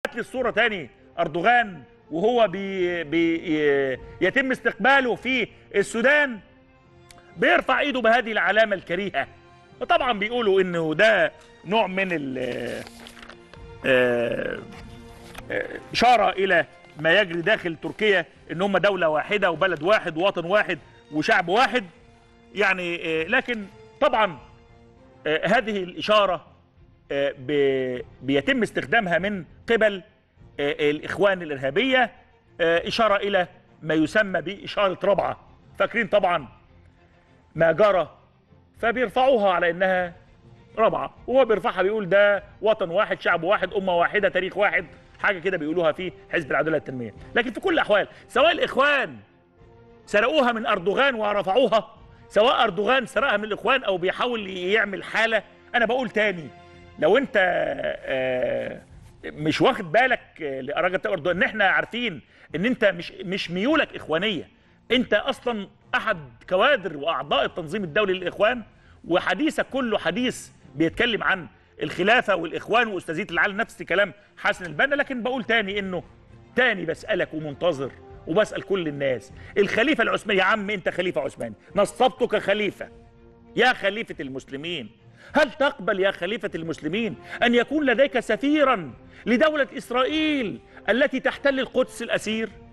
لي الصوره تاني اردوغان وهو بي بي يتم استقباله في السودان بيرفع ايده بهذه العلامه الكريهه وطبعا بيقولوا انه ده نوع من ال آه، آه، اشاره الى ما يجري داخل تركيا ان هم دوله واحده وبلد واحد ووطن واحد وشعب واحد يعني آه، لكن طبعا آه، هذه الاشاره آه، ب- بيتم استخدامها من قبل آه، الاخوان الارهابيه آه، اشاره الى ما يسمى باشاره ربعه فاكرين طبعا ما جرى فبيرفعوها على انها رابعه وهو بيرفعها بيقول ده وطن واحد شعب واحد امه واحده تاريخ واحد حاجه كده بيقولوها في حزب العداله والتنميه لكن في كل الاحوال سواء الاخوان سرقوها من اردوغان ورفعوها سواء اردوغان سرقها من الاخوان او بيحاول يعمل حاله انا بقول تاني لو انت آه، مش واخد بالك آه، لأراجل اردوغان ان احنا عارفين ان انت مش مش ميولك اخوانيه انت اصلا احد كوادر واعضاء التنظيم الدولي للاخوان وحديثك كله حديث بيتكلم عن الخلافه والاخوان واستاذيه العالم نفس كلام حسن البنا لكن بقول تاني انه تاني بسالك ومنتظر وبسال كل الناس الخليفه العثماني يا عم انت خليفه عثماني نصبتك خليفه يا خليفه المسلمين هل تقبل يا خليفه المسلمين ان يكون لديك سفيرا لدوله اسرائيل التي تحتل القدس الاسير